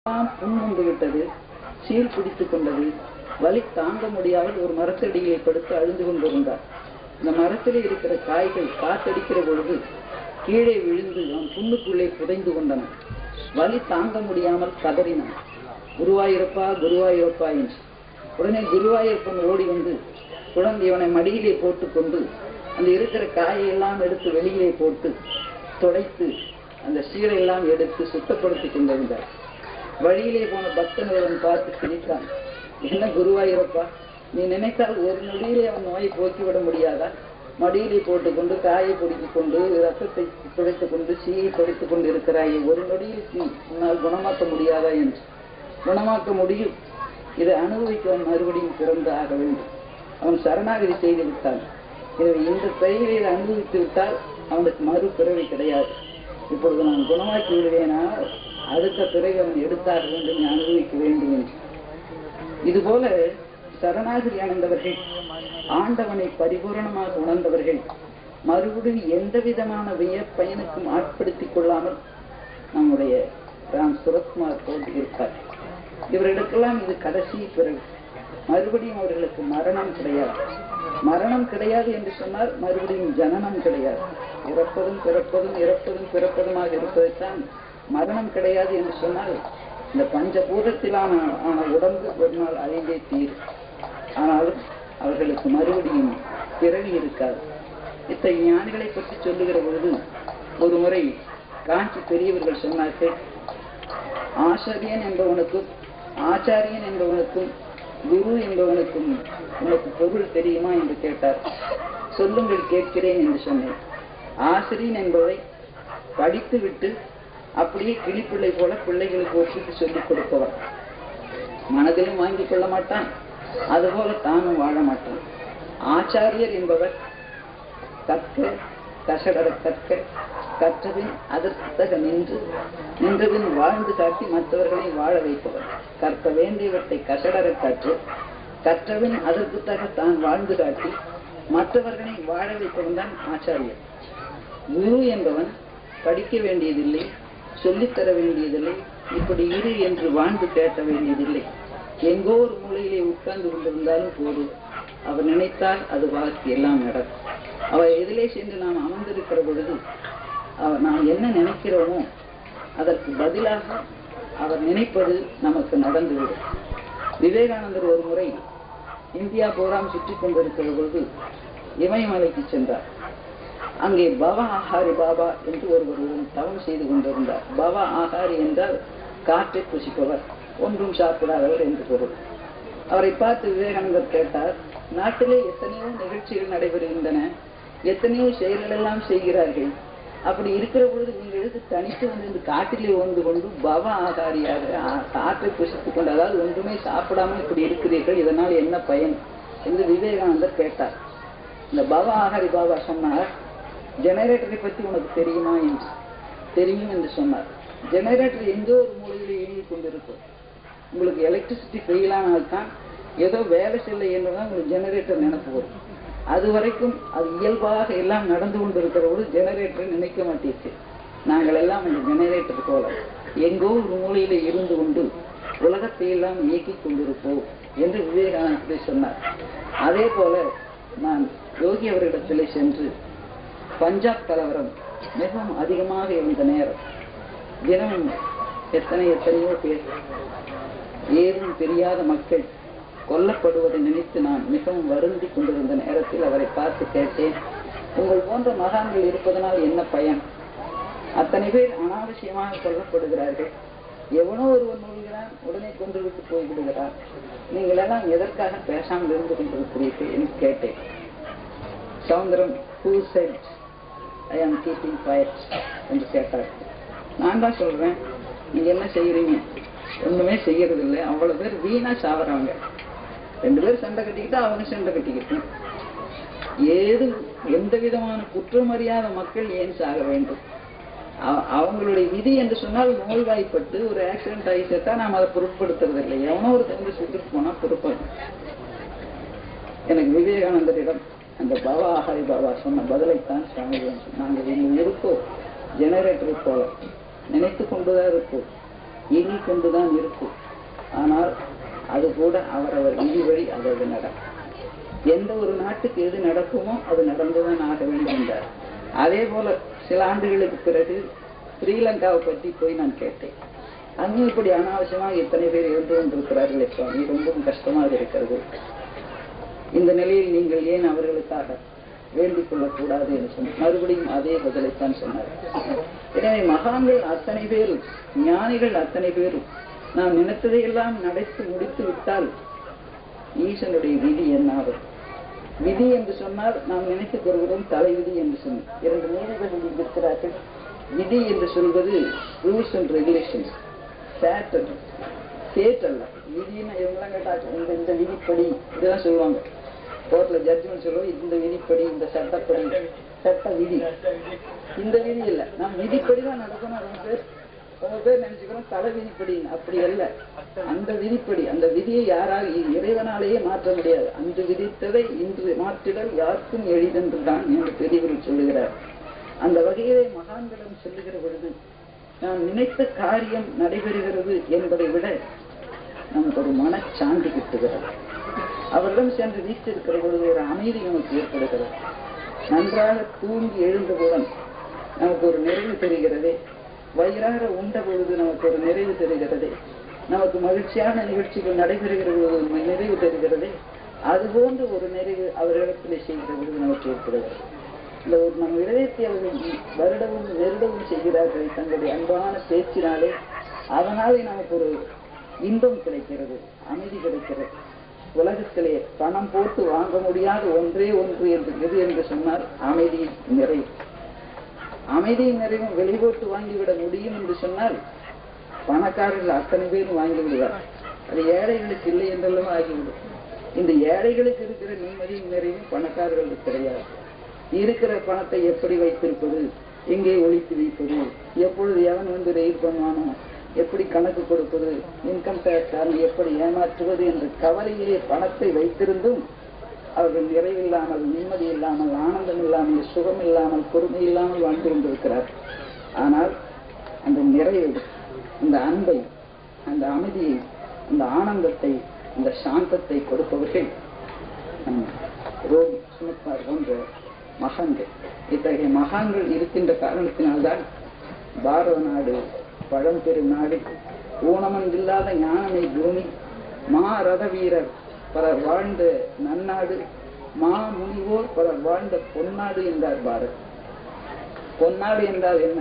எல்லாம் புண்முண்டு விட்டது சீல் பிடித்துக் கொண்டது வலி தாங்க முடியாமல் ஒரு மரத்தடியிலே படுத்து அழுந்து கொண்டிருந்தார் இந்த மரத்திலே இருக்கிற காய்கள் காத்தடிக்கிற பொழுது கீழே விழுந்து அவன் புண்ணுக்குள்ளே புதைந்து கொண்டன வலி தாங்க முடியாமல் கதறினான் குருவாயூரப்பா குருவாயூரப்பா என்று உடனே குருவாயூரப்பன் ஓடி வந்து குழந்தை இவனை மடியிலே போட்டுக்கொண்டு அந்த இருக்கிற காயையெல்லாம் எடுத்து வெளியிலே போட்டு துடைத்து அந்த சீரையெல்லாம் எடுத்து சுத்தப்படுத்தி கொண்டிருந்தார் வழியிலே போன பக்தன் ஒருவன் பார்த்து சிரித்தான் என்ன குருவாயூரப்பா நீ நினைத்தால் ஒரு நொடியிலே அவன் நோயை போக்கிவிட முடியாதா மடியிலே போட்டுக்கொண்டு காயை பிடித்துக் கொண்டு ரத்தத்தை துடைத்துக் கொண்டு சீயை துடைத்துக் கொண்டு இருக்கிறாயே ஒரு நொடியில் நீ உன்னால் குணமாக்க முடியாதா என்று குணமாக்க முடியும் இதை அனுபவிக்க அவன் மறுபடியும் பிறந்து ஆக வேண்டும் அவன் சரணாகதி செய்து விட்டான் எனவே இந்த பிறவியை இதை அனுபவித்து விட்டால் அவனுக்கு மறுபிறவி கிடையாது இப்பொழுது நான் குணமாக்கி விடுவேனா அடுத்த பிறகு அவன் எடுத்தாக வேண்டும் நீ அனுபவிக்க வேண்டும் என்று இதுபோல சரணாகதி அடைந்தவர்கள் ஆண்டவனை பரிபூரணமாக உணர்ந்தவர்கள் மறுபடியும் எந்த விதமான வியப்பயனுக்கும் ஆட்படுத்திக் கொள்ளாமல் நம்முடைய ராம் சுரத்குமார் போல் இருப்பார் இவர்களுக்கெல்லாம் இது கடைசி பிறகு மறுபடியும் அவர்களுக்கு மரணம் கிடையாது மரணம் கிடையாது என்று சொன்னால் மறுபடியும் ஜனனம் கிடையாது இறப்பதும் பிறப்பதும் இறப்பதும் பிறப்பதுமாக இருப்பதைத்தான் மரணம் கிடையாது என்று சொன்னால் இந்த பஞ்சபூதத்திலான ஆன உடம்பு ஒரு நாள் அழிந்தே தீரும் ஆனாலும் அவர்களுக்கு மறுபடியும் பிறவி இருக்காது இத்தகைய ஞானிகளை பற்றி சொல்லுகிற பொழுது ஒரு முறை காஞ்சி பெரியவர்கள் சொன்னார்கள் ஆசாரியன் என்பவனுக்கும் ஆச்சாரியன் என்பவனுக்கும் குரு என்பவனுக்கும் உனக்கு பொருள் தெரியுமா என்று கேட்டார் சொல்லுங்கள் கேட்கிறேன் என்று சொன்னேன் ஆசிரியன் என்பதை படித்து விட்டு அப்படியே கிளிப்பிள்ளை போல பிள்ளைகளுக்கு ஒப்பிட்டு சொல்லிக் கொடுப்பவர் மனதிலும் வாங்கிக் கொள்ள மாட்டான் அதுபோல தானும் வாழ மாட்டான் ஆச்சாரியர் என்பவர் கற்க கசடர கற்க கற்றபின் அதற்கு தக நின்று நின்றபின் வாழ்ந்து காட்டி மற்றவர்களை வாழ வைப்பவர் கற்க வேண்டியவற்றை கசடர கற்று கற்றபின் அதற்கு தக தான் வாழ்ந்து காட்டி மற்றவர்களை வாழ வைப்பவன் தான் ஆச்சாரியர் குரு என்பவன் படிக்க வேண்டியதில்லை சொல்லித்தர வேண்டியதில்லை இப்படி இரு என்று வாழ்ந்து கேட்ட வேண்டியதில்லை எங்கோ ஒரு மூலையிலே உட்கார்ந்து கொண்டிருந்தாலும் போதும் அவர் நினைத்தால் அது வாழ்க்கை எல்லாம் நடக்கும் அவர் எதிலே சென்று நாம் அமர்ந்திருக்கிற பொழுது அவர் நாம் என்ன நினைக்கிறோமோ அதற்கு பதிலாக அவர் நினைப்பது நமக்கு நடந்துவிடும் விவேகானந்தர் ஒரு முறை இந்தியா பூராம் சுற்றி கொண்டிருக்கிற பொழுது இமயமலைக்கு சென்றார் அங்கே பவ ஆஹாரி பாபா என்று ஒருவர் தவம் செய்து கொண்டிருந்தார் பவ ஆஹாரி என்றால் காற்றை புசிப்பவர் ஒன்றும் சாப்பிடாதவர் என்று பொருள் அவரை பார்த்து விவேகானந்தர் கேட்டார் நாட்டிலே எத்தனையோ நிகழ்ச்சிகள் நடைபெறுகின்றன எத்தனையோ செயல்கள் எல்லாம் செய்கிறார்கள் அப்படி இருக்கிற பொழுது நீங்கள் எதுக்கு தனித்து வந்து இந்த காட்டிலே வந்து கொண்டு பவ ஆகாரியாக காற்றை புசித்துக் கொண்டு அதாவது ஒன்றுமே சாப்பிடாமல் இப்படி இருக்கிறீர்கள் இதனால் என்ன பயன் என்று விவேகானந்தர் கேட்டார் இந்த பவ ஆகாரி பாபா சொன்னார் ஜெனரேட்டரை பற்றி உனக்கு தெரியுமா என்று தெரியும் என்று சொன்னார் ஜெனரேட்டர் எங்கோ ஒரு மூலையிலே இயங்கிக் கொண்டிருக்கும் உங்களுக்கு எலக்ட்ரிசிட்டி ஃபெயிலானால்தான் ஏதோ வேலை செல்ல என்றுதான் உங்களுக்கு ஜெனரேட்டர் நினைப்பு வரும் அது வரைக்கும் அது இயல்பாக எல்லாம் நடந்து கொண்டிருக்கிற போது ஜெனரேட்டரை நினைக்க மாட்டீர்கள் நாங்கள் எல்லாம் அந்த ஜெனரேட்டர் போல எங்கோ ஒரு மூலையில இருந்து கொண்டு உலகத்தை எல்லாம் இயக்கிக் கொண்டிருப்போம் என்று விவேகானந்தரை சொன்னார் அதே போல நான் யோகி அவரிடத்திலே சென்று பஞ்சாப் கலவரம் மிகவும் அதிகமாக இருந்த நேரம் தினமும் எத்தனை எத்தனையோ பேர் ஏதும் தெரியாத மக்கள் கொல்லப்படுவதை நினைத்து நான் மிகவும் வருந்தி கொண்டிருந்த நேரத்தில் அவரை பார்த்து கேட்டேன் உங்கள் போன்ற மகான்கள் இருப்பதனால் என்ன பயன் அத்தனை பேர் அனாவசியமாக கொல்லப்படுகிறார்கள் எவனோ ஒருவன் நூல்கிறான் உடனே கொன்று விட்டு போய்விடுகிறான் நீங்கள் எல்லாம் எதற்காக பேசாமல் இருந்து கொண்டிருக்கிறீர்கள் என்று கேட்டேன் சவுந்தரம் ஹூ செட் ஐ ஆம் கீப்பிங் ஃபயர் என்று கேட்டார் நான் தான் சொல்றேன் நீங்க என்ன செய்யறீங்க ஒண்ணுமே செய்யறது இல்லை அவ்வளவு பேர் வீணா சாவறாங்க ரெண்டு பேர் சண்டை கட்டிக்கிட்டா அவங்க சண்டை கட்டிக்கிட்டோம் ஏது எந்த விதமான குற்றம் அறியாத மக்கள் ஏன் சாக வேண்டும் அவங்களுடைய விதி என்று சொன்னால் நோய்வாய்ப்பட்டு ஒரு ஆக்சிடென்ட் ஆகி சேர்த்தா நாம் அதை பொருட்படுத்துறது இல்லை எவனோ ஒரு தகுந்த சுட்டுட்டு போனா பொறுப்பது எனக்கு விவேகானந்தரிடம் அந்த பாபா ஹரி பாபா சொன்ன பதிலைத்தான் சுவாமி நாங்கள் இங்கு இருக்கோம் ஜெனரேட்டரை போல நினைத்து கொண்டுதான் இருப்போம் இயங்கிக் கொண்டுதான் இருக்கும் ஆனால் அது கூட அவரவர் விதி வழி அதது நடக்கும் எந்த ஒரு நாட்டுக்கு எது நடக்குமோ அது நடந்துதான் ஆக வேண்டும் என்றார் அதே போல சில ஆண்டுகளுக்கு பிறகு ஸ்ரீலங்காவை பற்றி போய் நான் கேட்டேன் அங்கே இப்படி அனாவசியமாக இத்தனை பேர் இருந்து கொண்டிருக்கிறார்களே சுவாமி ரொம்பவும் கஷ்டமாக இருக்கிறது இந்த நிலையில் நீங்கள் ஏன் அவர்களுக்காக வேண்டிக் கொள்ளக்கூடாது என்று சொன்னார் மறுபடியும் அதே பதிலைத்தான் சொன்னார் எனவே மகான்கள் அத்தனை பேரும் ஞானிகள் அத்தனை பேரும் நாம் நினைத்ததையெல்லாம் நடத்தி முடித்து விட்டால் ஈசனுடைய விதி என்னாகும் விதி என்று சொன்னால் நாம் நினைத்துக் கொள்கிறோம் தலைவிதி என்று சொன்னோம் இரண்டு நீதிபதிகள் இருக்கிறார்கள் விதி என்று சொல்வது ரூல்ஸ் அண்ட் ரெகுலேஷன்ஸ் சேட்டன் சேட் அல்ல விதின்னு இவங்கெல்லாம் கேட்டாங்க இந்த இந்த விதிப்படி இதெல்லாம் சொல்லுவாங்க கோர்ட்ல ஜட்ஜ்மெண்ட் சொல்லுவோம் இந்த விதிப்படி இந்த சட்டப்படி சட்ட விதி இந்த விதி இல்ல நாம் விதிப்படி தான் நடக்கணும் ரொம்ப பேர் ரொம்ப பேர் நினைச்சுக்கிறோம் தலை விதிப்படி அப்படி அல்ல அந்த விதிப்படி அந்த விதியை யாரால் இறைவனாலேயே மாற்ற முடியாது அந்த விதித்ததை இன்று மாற்றிடல் யாருக்கும் எளிதென்றுதான் என்று பெரியவர் சொல்லுகிறார் அந்த வகையிலே மகான்களிடம் சொல்லுகிற பொழுது நாம் நினைத்த காரியம் நடைபெறுகிறது என்பதை விட நமக்கு ஒரு மனச்சாந்தி கிட்டுகிறது அவரிடம் சென்று வீற்றிருக்கிற பொழுது ஒரு அமைதி நமக்கு ஏற்படுகிறது நன்றாக தூங்கி எழுந்தவுடன் நமக்கு ஒரு நிறைவு தெரிகிறது வயிறார உண்ட பொழுது நமக்கு ஒரு நிறைவு தெரிகிறது நமக்கு மகிழ்ச்சியான நிகழ்ச்சிகள் நடைபெறுகிற பொழுது ஒரு நிறைவு தெரிகிறது அதுபோன்று ஒரு நிறைவு அவர்களிடத்தில் செய்கிற பொழுது நமக்கு ஏற்படுகிறது இந்த ஒரு நம் இதயத்தை அவர்கள் வருடவும் நெருடவும் செய்கிறார்கள் தங்களுடைய அன்பான பேச்சினாலே அதனாலே நமக்கு ஒரு இன்பம் கிடைக்கிறது அமைதி கிடைக்கிறது உலகத்திலே பணம் போட்டு வாங்க முடியாத ஒன்றே ஒன்று என்று எது என்று சொன்னால் அமைதி நிறைவு அமைதியின் நிறைவும் வெளி போட்டு வாங்கிவிட முடியும் என்று சொன்னால் பணக்காரர்கள் அத்தனை பேரும் வாங்கி விடுவார் அது ஏழைகளுக்கு இல்லை என்றெல்லாம் ஆகிவிடும் இந்த ஏழைகளுக்கு இருக்கிற நிம்மதியும் நிறைவும் பணக்காரர்களுக்கு கிடையாது இருக்கிற பணத்தை எப்படி வைத்திருப்பது எங்கே ஒழித்து வைப்பது எப்பொழுது எவன் வந்து ரெய்ட் பண்ணுவானோ எப்படி கணக்கு கொடுப்பது இன்கம் டேக்ஸ் எப்படி ஏமாற்றுவது என்ற கவலையிலே பணத்தை வைத்திருந்தும் அவர்கள் நிறைவில்லாமல் நிம்மதி இல்லாமல் ஆனந்தம் இல்லாமல் சுகம் இல்லாமல் பொறுமை இல்லாமல் வாழ்ந்து கொண்டிருக்கிறார் ஆனால் அந்த நிறைவை அந்த அன்பை அந்த அமைதியை அந்த ஆனந்தத்தை அந்த சாந்தத்தை கொடுப்பவர்கள் நம் ரோகி சுமத்மார் போன்ற மகான்கள் இத்தகைய மகான்கள் இருக்கின்ற காரணத்தினால்தான் பாரத நாடு பழம்பெரும் நாடு ஊனமன் இல்லாத ஞானமை பூமி மா ரத வீரர் பலர் வாழ்ந்த நன்னாடு மா முனிவோர் பலர் வாழ்ந்த பொன்னாடு என்றார் பாரத் பொன்னாடு என்றால் என்ன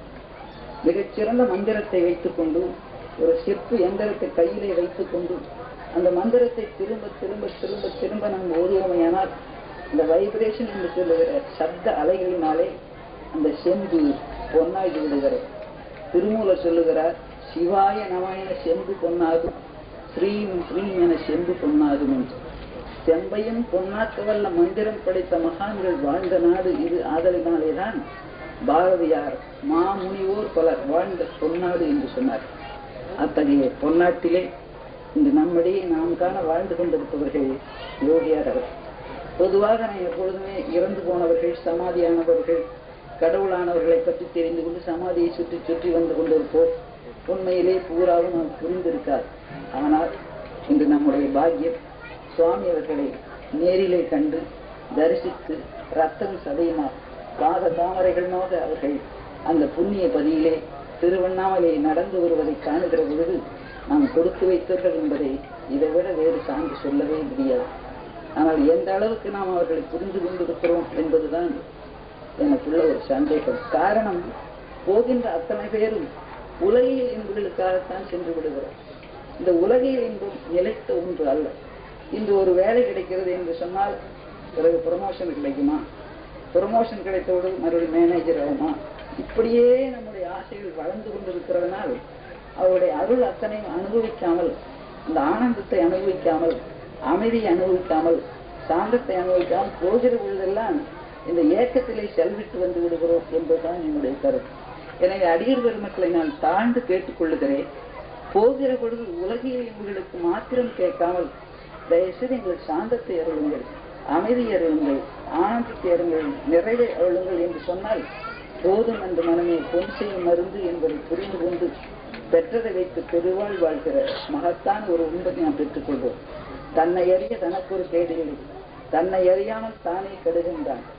மிகச்சிறந்த மந்திரத்தை வைத்துக்கொண்டு ஒரு சிற்பு எந்திரத்தை கையிலே வைத்துக்கொண்டு அந்த மந்திரத்தை திரும்ப திரும்ப திரும்ப திரும்ப நாம் ஓதுவோமையானால் இந்த வைப்ரேஷன் என்று சொல்லுகிற சப்த அலைகளினாலே அந்த செம்பு பொன்னாகி விடுகிறது திருமூலர் சொல்லுகிறார் சிவாய நமயன செம்பு பொன்னாகும் ஸ்ரீம் ஸ்ரீம் என செம்பு பொன்னாகும் என்று செம்பையும் பொன்னாக்க வல்ல மந்திரம் படைத்த மகான்கள் வாழ்ந்த நாடு இது ஆதலினாலேதான் பாரதியார் மாமுனிவோர் பலர் வாழ்ந்த பொன்னாடு என்று சொன்னார் அத்தகைய பொன்னாட்டிலே இன்று நம்மிடையே நாம் காண வாழ்ந்து கொண்டிருப்பவர்கள் யோகியார் அவர் பொதுவாக நான் எப்பொழுதுமே இறந்து போனவர்கள் சமாதியானவர்கள் கடவுளானவர்களை பற்றி தெரிந்து கொண்டு சமாதியை சுற்றி சுற்றி வந்து கொண்டிருப்போம் உண்மையிலே பூராவும் நாம் புரிந்திருக்காது ஆனால் இன்று நம்முடைய பாக்கியம் சுவாமி அவர்களை நேரிலே கண்டு தரிசித்து ரத்தம் சதையுமா பாத தாமரைகள் நோக அவர்கள் அந்த புண்ணிய பதியிலே திருவண்ணாமலை நடந்து வருவதை காணுகிற பொழுது நாம் கொடுத்து வைத்தவர்கள் என்பதை இதை விட வேறு சான்று சொல்லவே முடியாது ஆனால் எந்த அளவுக்கு நாம் அவர்களை புரிந்து கொண்டிருக்கிறோம் என்பதுதான் எனக்குள்ள ஒரு சந்தேகம் காரணம் போகின்ற அத்தனை பேரும் உலகியல் என்பவர்களுக்காகத்தான் சென்று விடுகிறோம் இந்த உலகியல் என்பதும் நிலைத்த ஒன்று அல்ல இன்று ஒரு வேலை கிடைக்கிறது என்று சொன்னால் பிறகு ப்ரமோஷன் கிடைக்குமா ப்ரமோஷன் கிடைத்தவுடன் மறுபடியும் மேனேஜர் ஆகுமா இப்படியே நம்முடைய ஆசைகள் வளர்ந்து கொண்டிருக்கிறதுனால் அவருடைய அருள் அத்தனையும் அனுபவிக்காமல் அந்த ஆனந்தத்தை அனுபவிக்காமல் அமைதியை அனுபவிக்காமல் சாந்தத்தை அனுபவிக்காமல் போகிற பொழுதெல்லாம் இந்த ஏக்கத்திலே செல்விட்டு வந்து விடுகிறோம் என்பதுதான் என்னுடைய கருத்து எனவே அடியர் பெருமக்களை நான் தாழ்ந்து கேட்டுக்கொள்ளுகிறேன் போகிற பொழுது உலகில் இவர்களுக்கு மாத்திரம் கேட்காமல் தயவுசெய்து எங்களுக்கு சாந்தத்தை அருளுங்கள் அமைதி அருளுங்கள் ஆனந்தத்தை அருளுங்கள் நிறைவை அருளுங்கள் என்று சொன்னால் போதும் என்ற மனமே பொன் செய்யும் மருந்து என்பதை புரிந்து கொண்டு பெற்றதை வைத்து பெருவாழ் வாழ்கிற மகத்தான ஒரு உண்பதை நாம் பெற்றுக்கொள்வோம் தன்னை அறிய தனக்கு ஒரு கேடு இல்லை தன்னை அறியாமல் தானே கெடுகின்றான்